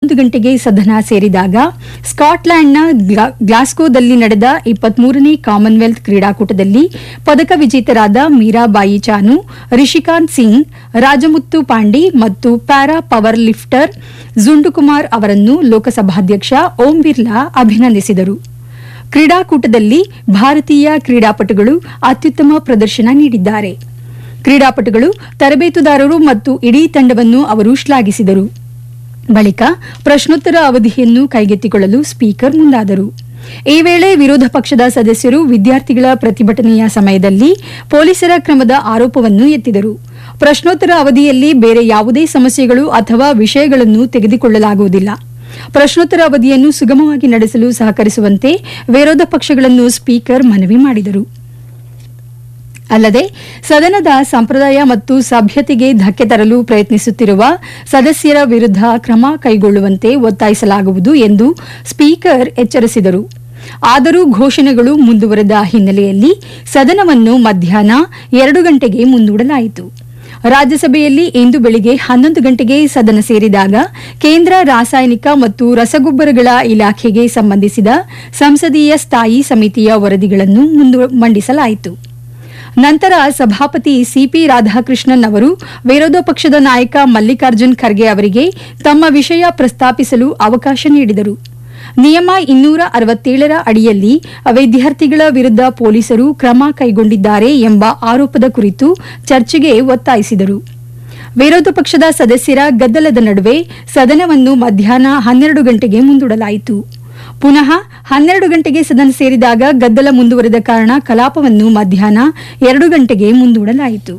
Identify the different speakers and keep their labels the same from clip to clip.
Speaker 1: ಹನ್ನೊಂದು ಗಂಟೆಗೆ ಸದನ ಸೇರಿದಾಗ ಸ್ಕಾಟ್ಲೆಂಡ್ನ ಗ್ಲಾ- ಗ್ಲಾಸ್ಗೋದಲ್ಲಿ ನಡೆದ ಇಪ್ಪತ್ಮೂರನೇ ಕಾಮನ್ವೆಲ್ತ್ ಕ್ರೀಡಾಕೂಟದಲ್ಲಿ ಪದಕ ವಿಜೇತರಾದ ಮೀರಾಬಾಯಿ ಚಾನು ರಿಷಿಕಾಂತ್ ಸಿಂಗ್ ರಾಜಮುತ್ತು ಪಾಂಡಿ ಮತ್ತು ಪ್ಯಾರಾ ಪವರ್ ಲಿಫ್ಟರ್ ಜುಂಡುಕುಮಾರ್ ಅವರನ್ನು ಲೋಕಸಭಾಧ್ಯಕ್ಷ ಓಂ ಬಿರ್ಲಾ ಅಭಿನಂದಿಸಿದರು ಕ್ರೀಡಾಕೂಟದಲ್ಲಿ ಭಾರತೀಯ ಕ್ರೀಡಾಪಟುಗಳು ಅತ್ಯುತ್ತಮ ಪ್ರದರ್ಶನ ನೀಡಿದ್ದಾರೆ ಕ್ರೀಡಾಪಟುಗಳು ತರಬೇತುದಾರರು ಮತ್ತು ಇಡೀ ತಂಡವನ್ನು ಅವರು ಶ್ಲಾಘಿಸಿದರು ಬಳಿಕ ಪ್ರಶ್ನೋತ್ತರ ಅವಧಿಯನ್ನು ಕೈಗೆತ್ತಿಕೊಳ್ಳಲು ಸ್ಪೀಕರ್ ಮುಂದಾದರು ಈ ವೇಳೆ ವಿರೋಧ ಪಕ್ಷದ ಸದಸ್ಯರು ವಿದ್ಯಾರ್ಥಿಗಳ ಪ್ರತಿಭಟನೆಯ ಸಮಯದಲ್ಲಿ ಪೊಲೀಸರ ಕ್ರಮದ ಆರೋಪವನ್ನು ಎತ್ತಿದರು ಪ್ರಶ್ನೋತ್ತರ ಅವಧಿಯಲ್ಲಿ ಬೇರೆ ಯಾವುದೇ ಸಮಸ್ಯೆಗಳು ಅಥವಾ ವಿಷಯಗಳನ್ನು ತೆಗೆದುಕೊಳ್ಳಲಾಗುವುದಿಲ್ಲ ಪ್ರಶ್ನೋತ್ತರ ಅವಧಿಯನ್ನು ಸುಗಮವಾಗಿ ನಡೆಸಲು ಸಹಕರಿಸುವಂತೆ ವಿರೋಧ ಪಕ್ಷಗಳನ್ನು ಸ್ಪೀಕರ್ ಮನವಿ ಮಾಡಿದರು ಅಲ್ಲದೆ ಸದನದ ಸಂಪ್ರದಾಯ ಮತ್ತು ಸಭ್ಯತೆಗೆ ಧಕ್ಕೆ ತರಲು ಪ್ರಯತ್ನಿಸುತ್ತಿರುವ ಸದಸ್ಯರ ವಿರುದ್ಧ ಕ್ರಮ ಕೈಗೊಳ್ಳುವಂತೆ ಒತ್ತಾಯಿಸಲಾಗುವುದು ಎಂದು ಸ್ಪೀಕರ್ ಎಚ್ಚರಿಸಿದರು ಆದರೂ ಘೋಷಣೆಗಳು ಮುಂದುವರೆದ ಹಿನ್ನೆಲೆಯಲ್ಲಿ ಸದನವನ್ನು ಮಧ್ಯಾಹ್ನ ಎರಡು ಗಂಟೆಗೆ ಮುಂದೂಡಲಾಯಿತು ರಾಜ್ಯಸಭೆಯಲ್ಲಿ ಇಂದು ಬೆಳಿಗ್ಗೆ ಹನ್ನೊಂದು ಗಂಟೆಗೆ ಸದನ ಸೇರಿದಾಗ ಕೇಂದ್ರ ರಾಸಾಯನಿಕ ಮತ್ತು ರಸಗೊಬ್ಬರಗಳ ಇಲಾಖೆಗೆ ಸಂಬಂಧಿಸಿದ ಸಂಸದೀಯ ಸ್ಥಾಯಿ ಸಮಿತಿಯ ವರದಿಗಳನ್ನು ಮುಂದು ಮಂಡಿಸಲಾಯಿತು ನಂತರ ಸಭಾಪತಿ ಸಿಪಿ ರಾಧಾಕೃಷ್ಣನ್ ಅವರು ವಿರೋಧ ಪಕ್ಷದ ನಾಯಕ ಮಲ್ಲಿಕಾರ್ಜುನ್ ಖರ್ಗೆ ಅವರಿಗೆ ತಮ್ಮ ವಿಷಯ ಪ್ರಸ್ತಾಪಿಸಲು ಅವಕಾಶ ನೀಡಿದರು ನಿಯಮ ಇನ್ನೂರ ಅರವತ್ತೇಳರ ಅಡಿಯಲ್ಲಿ ವಿದ್ಯಾರ್ಥಿಗಳ ವಿರುದ್ಧ ಪೊಲೀಸರು ಕ್ರಮ ಕೈಗೊಂಡಿದ್ದಾರೆ ಎಂಬ ಆರೋಪದ ಕುರಿತು ಚರ್ಚೆಗೆ ಒತ್ತಾಯಿಸಿದರು ವಿರೋಧ ಪಕ್ಷದ ಸದಸ್ಯರ ಗದ್ದಲದ ನಡುವೆ ಸದನವನ್ನು ಮಧ್ಯಾಹ್ನ ಹನ್ನೆರಡು ಗಂಟೆಗೆ ಮುಂದೂಡಲಾಯಿತು ಪುನಃ ಹನ್ನೆರಡು ಗಂಟೆಗೆ ಸದನ ಸೇರಿದಾಗ ಗದ್ದಲ ಮುಂದುವರೆದ ಕಾರಣ ಕಲಾಪವನ್ನು ಮಧ್ಯಾಹ್ನ ಎರಡು ಗಂಟೆಗೆ ಮುಂದೂಡಲಾಯಿತು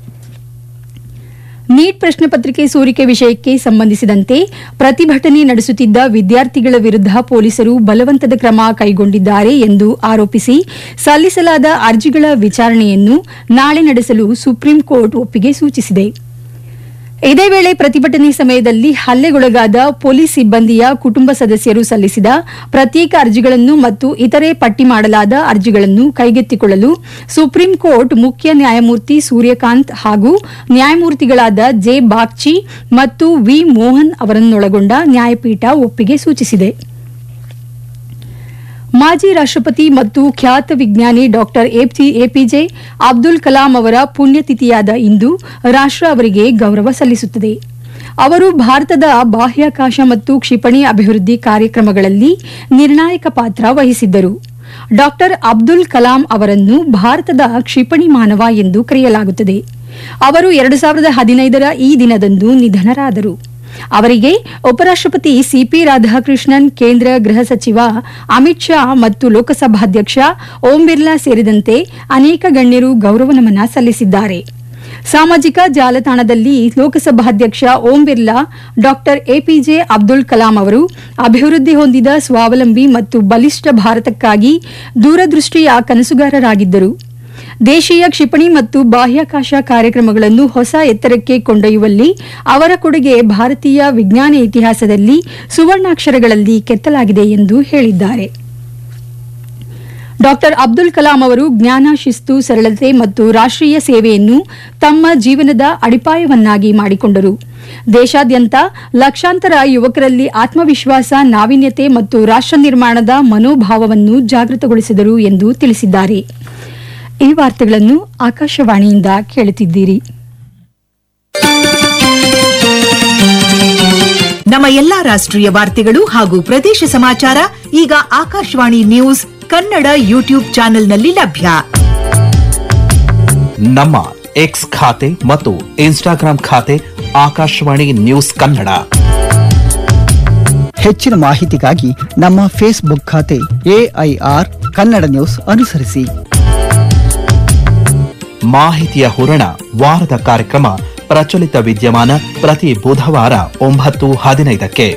Speaker 1: ನೀಟ್ ಪ್ರಶ್ನೆ ಪತ್ರಿಕೆ ಸೋರಿಕೆ ವಿಷಯಕ್ಕೆ ಸಂಬಂಧಿಸಿದಂತೆ ಪ್ರತಿಭಟನೆ ನಡೆಸುತ್ತಿದ್ದ ವಿದ್ಯಾರ್ಥಿಗಳ ವಿರುದ್ಧ ಪೊಲೀಸರು ಬಲವಂತದ ಕ್ರಮ ಕೈಗೊಂಡಿದ್ದಾರೆ ಎಂದು ಆರೋಪಿಸಿ ಸಲ್ಲಿಸಲಾದ ಅರ್ಜಿಗಳ ವಿಚಾರಣೆಯನ್ನು ನಾಳೆ ನಡೆಸಲು ಸುಪ್ರೀಂ ಕೋರ್ಟ್ ಒಪ್ಪಿಗೆ ಸೂಚಿಸಿದೆ ಇದೇ ವೇಳೆ ಪ್ರತಿಭಟನೆ ಸಮಯದಲ್ಲಿ ಹಲ್ಲೆಗೊಳಗಾದ ಪೊಲೀಸ್ ಸಿಬ್ಬಂದಿಯ ಕುಟುಂಬ ಸದಸ್ಯರು ಸಲ್ಲಿಸಿದ ಪ್ರತ್ಯೇಕ ಅರ್ಜಿಗಳನ್ನು ಮತ್ತು ಇತರೆ ಪಟ್ಟಿ ಮಾಡಲಾದ ಅರ್ಜಿಗಳನ್ನು ಕೈಗೆತ್ತಿಕೊಳ್ಳಲು ಸುಪ್ರೀಂ ಕೋರ್ಟ್ ಮುಖ್ಯ ನ್ಯಾಯಮೂರ್ತಿ ಸೂರ್ಯಕಾಂತ್ ಹಾಗೂ ನ್ಯಾಯಮೂರ್ತಿಗಳಾದ ಜೆ ಬಾಗ್ಚಿ ಮತ್ತು ವಿ ಮೋಹನ್ ಅವರನ್ನೊಳಗೊಂಡ ನ್ಯಾಯಪೀಠ ಒಪ್ಪಿಗೆ ಸೂಚಿಸಿದೆ ಮಾಜಿ ರಾಷ್ಟ್ರಪತಿ ಮತ್ತು ಖ್ಯಾತ ವಿಜ್ಞಾನಿ ಡಾಕ್ಟರ್ ಎಪಿಜೆ ಅಬ್ದುಲ್ ಕಲಾಂ ಅವರ ಪುಣ್ಯತಿಥಿಯಾದ ಇಂದು ರಾಷ್ಟ್ರ ಅವರಿಗೆ ಗೌರವ ಸಲ್ಲಿಸುತ್ತದೆ ಅವರು ಭಾರತದ ಬಾಹ್ಯಾಕಾಶ ಮತ್ತು ಕ್ಷಿಪಣಿ ಅಭಿವೃದ್ಧಿ ಕಾರ್ಯಕ್ರಮಗಳಲ್ಲಿ ನಿರ್ಣಾಯಕ ಪಾತ್ರ ವಹಿಸಿದ್ದರು ಡಾಕ್ಟರ್ ಅಬ್ದುಲ್ ಕಲಾಂ ಅವರನ್ನು ಭಾರತದ ಕ್ಷಿಪಣಿ ಮಾನವ ಎಂದು ಕರೆಯಲಾಗುತ್ತದೆ ಅವರು ಎರಡು ಸಾವಿರದ ಹದಿನೈದರ ಈ ದಿನದಂದು ನಿಧನರಾದರು ಅವರಿಗೆ ಉಪರಾಷ್ಟ್ರಪತಿ ಸಿಪಿ ರಾಧಾಕೃಷ್ಣನ್ ಕೇಂದ್ರ ಗೃಹ ಸಚಿವ ಅಮಿತ್ ಶಾ ಮತ್ತು ಲೋಕಸಭಾಧ್ಯಕ್ಷ ಓಂ ಬಿರ್ಲಾ ಸೇರಿದಂತೆ ಅನೇಕ ಗಣ್ಯರು ಗೌರವ ನಮನ ಸಲ್ಲಿಸಿದ್ದಾರೆ ಸಾಮಾಜಿಕ ಜಾಲತಾಣದಲ್ಲಿ ಲೋಕಸಭಾಧ್ಯಕ್ಷ ಓಂ ಬಿರ್ಲಾ ಡಾಕ್ಟರ್ ಎಪಿಜೆ ಅಬ್ದುಲ್ ಕಲಾಂ ಅವರು ಅಭಿವೃದ್ಧಿ ಹೊಂದಿದ ಸ್ವಾವಲಂಬಿ ಮತ್ತು ಬಲಿಷ್ಠ ಭಾರತಕ್ಕಾಗಿ ದೂರದೃಷ್ಟಿಯ ಕನಸುಗಾರರಾಗಿದ್ದರು ದೇಶೀಯ ಕ್ಷಿಪಣಿ ಮತ್ತು ಬಾಹ್ಯಾಕಾಶ ಕಾರ್ಯಕ್ರಮಗಳನ್ನು ಹೊಸ ಎತ್ತರಕ್ಕೆ ಕೊಂಡೊಯ್ಯುವಲ್ಲಿ ಅವರ ಕೊಡುಗೆ ಭಾರತೀಯ ವಿಜ್ಞಾನ ಇತಿಹಾಸದಲ್ಲಿ ಸುವರ್ಣಾಕ್ಷರಗಳಲ್ಲಿ ಕೆತ್ತಲಾಗಿದೆ ಎಂದು ಹೇಳಿದ್ದಾರೆ ಡಾಕ್ಟರ್ ಅಬ್ದುಲ್ ಕಲಾಂ ಅವರು ಜ್ಞಾನ ಶಿಸ್ತು ಸರಳತೆ ಮತ್ತು ರಾಷ್ಟ್ರೀಯ ಸೇವೆಯನ್ನು ತಮ್ಮ ಜೀವನದ ಅಡಿಪಾಯವನ್ನಾಗಿ ಮಾಡಿಕೊಂಡರು ದೇಶಾದ್ಯಂತ ಲಕ್ಷಾಂತರ ಯುವಕರಲ್ಲಿ ಆತ್ಮವಿಶ್ವಾಸ ನಾವೀನ್ಯತೆ ಮತ್ತು ರಾಷ್ಟ್ರ ನಿರ್ಮಾಣದ ಮನೋಭಾವವನ್ನು ಜಾಗೃತಗೊಳಿಸಿದರು ಎಂದು ತಿಳಿಸಿದ್ದಾರೆ ಈ ವಾರ್ತೆಗಳನ್ನು ಆಕಾಶವಾಣಿಯಿಂದ ಕೇಳುತ್ತಿದ್ದೀರಿ
Speaker 2: ನಮ್ಮ ಎಲ್ಲಾ ರಾಷ್ಟ್ರೀಯ ವಾರ್ತೆಗಳು ಹಾಗೂ ಪ್ರದೇಶ ಸಮಾಚಾರ ಈಗ ಆಕಾಶವಾಣಿ ನ್ಯೂಸ್ ಕನ್ನಡ ಯೂಟ್ಯೂಬ್ ಚಾನೆಲ್ನಲ್ಲಿ ಲಭ್ಯ
Speaker 3: ನಮ್ಮ ಎಕ್ಸ್ ಖಾತೆ ಮತ್ತು ಇನ್ಸ್ಟಾಗ್ರಾಂ ಖಾತೆ ಆಕಾಶವಾಣಿ ನ್ಯೂಸ್ ಕನ್ನಡ
Speaker 4: ಹೆಚ್ಚಿನ ಮಾಹಿತಿಗಾಗಿ ನಮ್ಮ ಫೇಸ್ಬುಕ್ ಖಾತೆ ಎಐಆರ್ ಕನ್ನಡ ನ್ಯೂಸ್ ಅನುಸರಿಸಿ
Speaker 3: ಮಾಹಿತಿಯ ಹೂರಣ ವಾರದ ಕಾರ್ಯಕ್ರಮ ಪ್ರಚಲಿತ ವಿದ್ಯಮಾನ ಪ್ರತಿ ಬುಧವಾರ ಒಂಬತ್ತು ಹದಿನೈದಕ್ಕೆ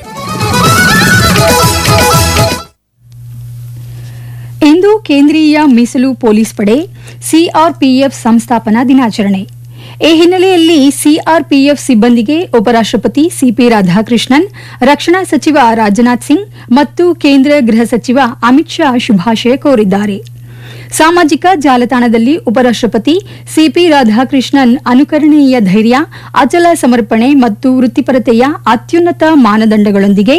Speaker 1: ಇಂದು ಕೇಂದ್ರೀಯ ಮೀಸಲು ಪೊಲೀಸ್ ಪಡೆ ಸಿಆರ್ಪಿಎಫ್ ಸಂಸ್ಥಾಪನಾ ದಿನಾಚರಣೆ ಈ ಹಿನ್ನೆಲೆಯಲ್ಲಿ ಸಿಆರ್ಪಿಎಫ್ ಸಿಬ್ಬಂದಿಗೆ ಉಪರಾಷ್ಟ್ರಪತಿ ಸಿಪಿ ರಾಧಾಕೃಷ್ಣನ್ ರಕ್ಷಣಾ ಸಚಿವ ರಾಜನಾಥ್ ಸಿಂಗ್ ಮತ್ತು ಕೇಂದ್ರ ಗೃಹ ಸಚಿವ ಅಮಿತ್ ಶಾ ಶುಭಾಶಯ ಕೋರಿದ್ದಾರೆ ಸಾಮಾಜಿಕ ಜಾಲತಾಣದಲ್ಲಿ ಉಪರಾಷ್ಟ್ರಪತಿ ಸಿಪಿ ರಾಧಾಕೃಷ್ಣನ್ ಅನುಕರಣೀಯ ಧೈರ್ಯ ಅಚಲ ಸಮರ್ಪಣೆ ಮತ್ತು ವೃತ್ತಿಪರತೆಯ ಅತ್ಯುನ್ನತ ಮಾನದಂಡಗಳೊಂದಿಗೆ